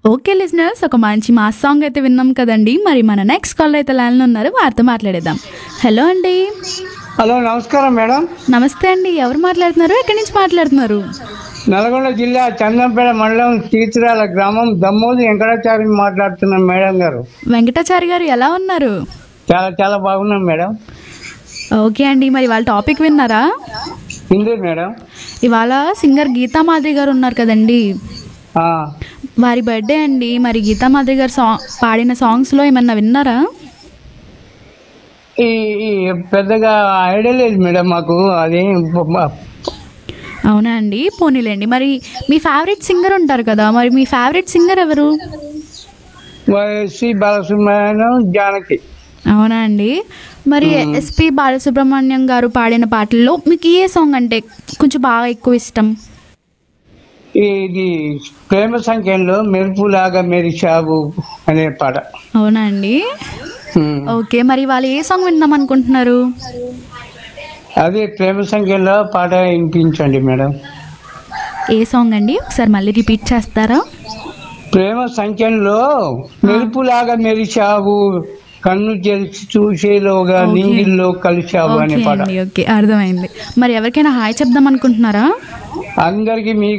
Okay listeners ఒక మంచి mass song అయితే విన్నాం కదండి మరి మన నెక్స్ట్ కాల్ అయితే లైన్లో ఉన్నారు వారితో మాట్లాడేద్దాం హలో అండి హలో నమస్కారం మేడం నమస్తే అండి ఎవరు మాట్లాడుతున్నారు ఎక్కడి నుంచి మాట్లాడుతున్నారు నల్గొండ జిల్లా చందంపేట మండలం తీర్థరాల గ్రామం దమ్మోది వెంకటాచారి మాట్లాడుతున్నాం మేడం గారు వెంకటాచారి గారు ఎలా ఉన్నారు చాలా చాలా బాగున్నాం మేడం ఓకే అండి మరి వాళ్ళ టాపిక్ విన్నారా హిందీ మేడం ఇవాళ సింగర్ గీతా మాధురి గారు ఉన్నారు కదండి ఆ, వారి బర్త్డే అండి మరి గీతా మాధురి గారు సాంగ్ పాడిన సాంగ్స్లో ఏమన్నా విన్నారా ఈ ఈ పెద్దగా ఐడియా లేదు మేడం మాకు అది అవునా అండి పోనీలేండి మరి మీ ఫేవరెట్ సింగర్ ఉంటారు కదా మరి మీ ఫేవరెట్ సింగర్ ఎవరు సి బాలసుబ్రహ్మణ్యం జానకి అవునా అండి మరి ఎస్పి బాలసుబ్రహ్మణ్యం గారు పాడిన పాటల్లో మీకు ఏ సాంగ్ అంటే కొంచెం బాగా ఎక్కువ ఇష్టం ఇది ప్రేమ సంఖ్యలో మెరుపులాగా మెరిచావు అనే పాట అవునా అండి ఉమ్. ఓకే మరి వాళ్ళు ఏ సాంగ్ విందాం అనుకుంటున్నారు అదే ప్రేమ సంఖ్యలో పాట వినిపించండి మేడం ఏ సాంగ్ అండి ఒకసారి మళ్ళీ రిపీట్ చేస్తారా ప్రేమ సంఖ్యలో మెరుపులాగా మెరిచావు కన్ను తెరిచి చూసేలోగా ఓకే. నీళ్ళలో కలిశావు అనే ఓకే పాట అండి ఓకే అర్థమైంది మరి ఎవరికైనా హాయ్ చెప్దాం అనుకుంటున్నారా అందరికి మీ